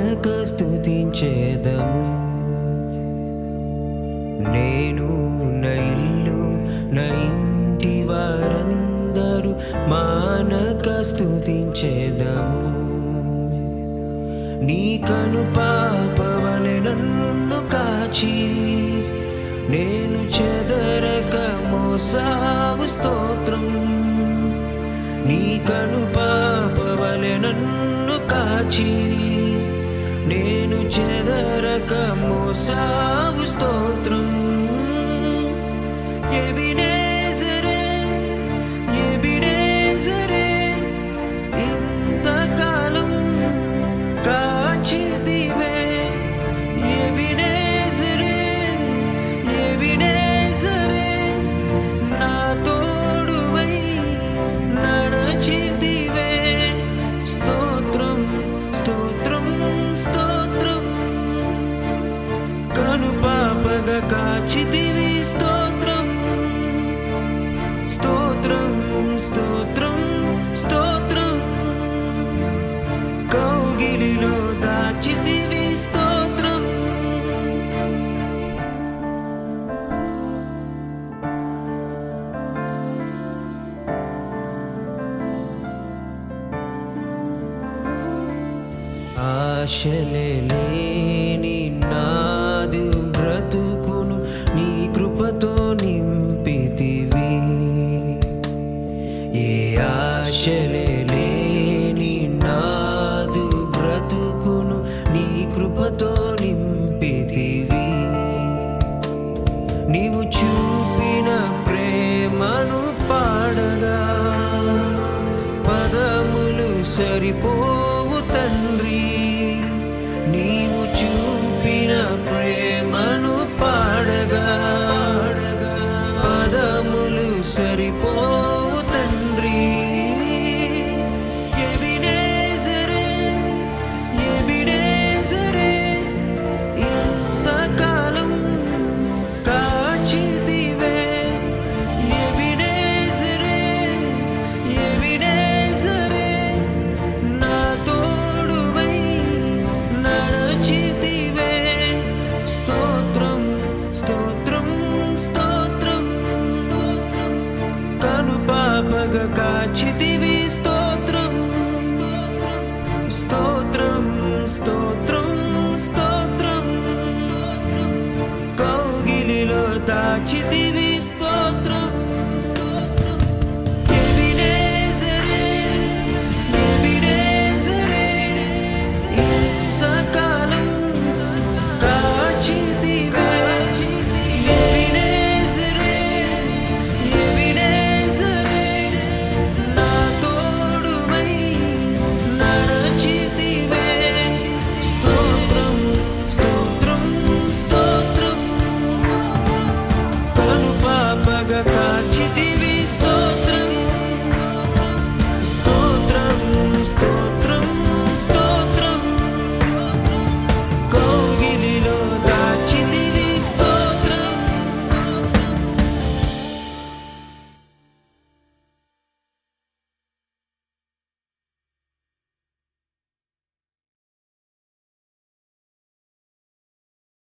మానక స్థుతించేదము నేను నా ఇల్లు నా ఇంటి వారందరూ మానక స్థుతించేదము నీ కను పాపవలె నన్ను కాచి నేను చెదరక మోసావు స్తోత్రం నీ కను పాపవలె నన్ను కాచి నేను చెదరక మోసావు స్తోత్రం ఎబినేజరే ఎబినేజరే ఇంతకాలం కాచితివే ఎబినేజరే ఎబినేజరే నా తోడువై నడచితివే స్తోత్రం స్తోత్రం స్తోత్రం కను పాపగా కాచితివి స్తోత్రం స్తోత్రం స్తోత్రం స్తోత్రం కౌగిలిలో దాచితివి స్తోత్రం ఆశలే లేని నాదు బ్రతుకును నీ కృపతో నింపితివి ఏ ఆశలే లేని నాదు బ్రతుకును నీ కృపతో నింపితివి నీవు చూపిన ప్రేమను పాడగా పదములు సరిపోవు తండ్రి నీవు చూపిన ప్రేమను పాడగా పదములు సరిపోవు తండ్రి ఎబినేజరే ఎబినేజరే